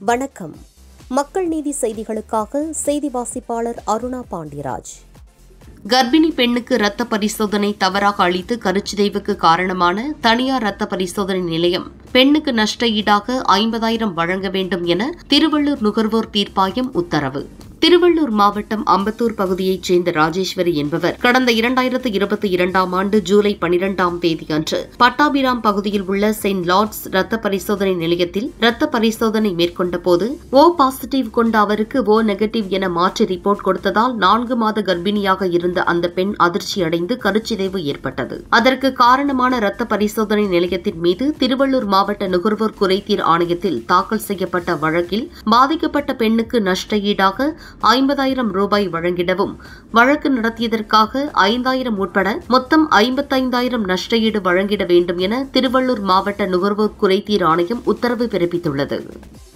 வணக்கம் மக்கள் நீதி செய்திகளுக்காக செய்தி வாசிப்பாளர் அருணா பாண்டியராஜ் கர்ப்பிணி பெண்ணுக்கு ரத்த பரிசோதனை தவறாக அளித்து கருச்சிதைவுக்கு காரணமான தனியார் ரத்த பரிசோதனை நிலையம் பெண்ணுக்கு நஷ்ட ஈடாக ஐம்பதாயிரம் வழங்க வேண்டும் என திருவள்ளூர் நுகர்வோர் தீர்ப்பாயம் உத்தரவு திருவள்ளூர் மாவட்டம் அம்பத்தூர் பகுதியைச் சேர்ந்த ராஜேஸ்வரி என்பவர் கடந்த இரண்டாயிரத்து இருபத்தி இரண்டாம் ஆண்டு ஜூலை பனிரெண்டாம் தேதி அன்று பட்டாபிராம் பகுதியில் உள்ள செயின்ட் லார்ட்ஸ் ரத்த பரிசோதனை நிலையத்தில் ரத்த பரிசோதனை மேற்கொண்ட போது ஓ பாசிட்டிவ் கொண்ட அவருக்கு ஓ நெகட்டிவ் என மாற்றி ரிப்போர்ட் கொடுத்ததால் நான்கு மாத கர்ப்பிணியாக இருந்த அந்த பெண் அதிர்ச்சியடைந்து கருச்சிதைவு ஏற்பட்டது அதற்கு காரணமான ரத்த பரிசோதனை நிலையத்தின் மீது திருவள்ளூர் மாவட்ட நுகர்வோர் குறைதீர் ஆணையத்தில் தாக்கல் செய்யப்பட்ட வழக்கில் பாதிக்கப்பட்ட பெண்ணுக்கு நஷ்ட ஈடாக ஐம்பதாயிரம் ரூபாய் வழங்கிடவும் வழக்கு நடத்தியதற்காக ஐந்தாயிரம் உட்பட மொத்தம் ஐம்பத்தைந்தாயிரம் நஷ்டஈடு வழங்கிட வேண்டும் என திருவள்ளூர் மாவட்ட நுகர்வோர் குறைதீர் ஆணையம் உத்தரவு பிறப்பித்துள்ளது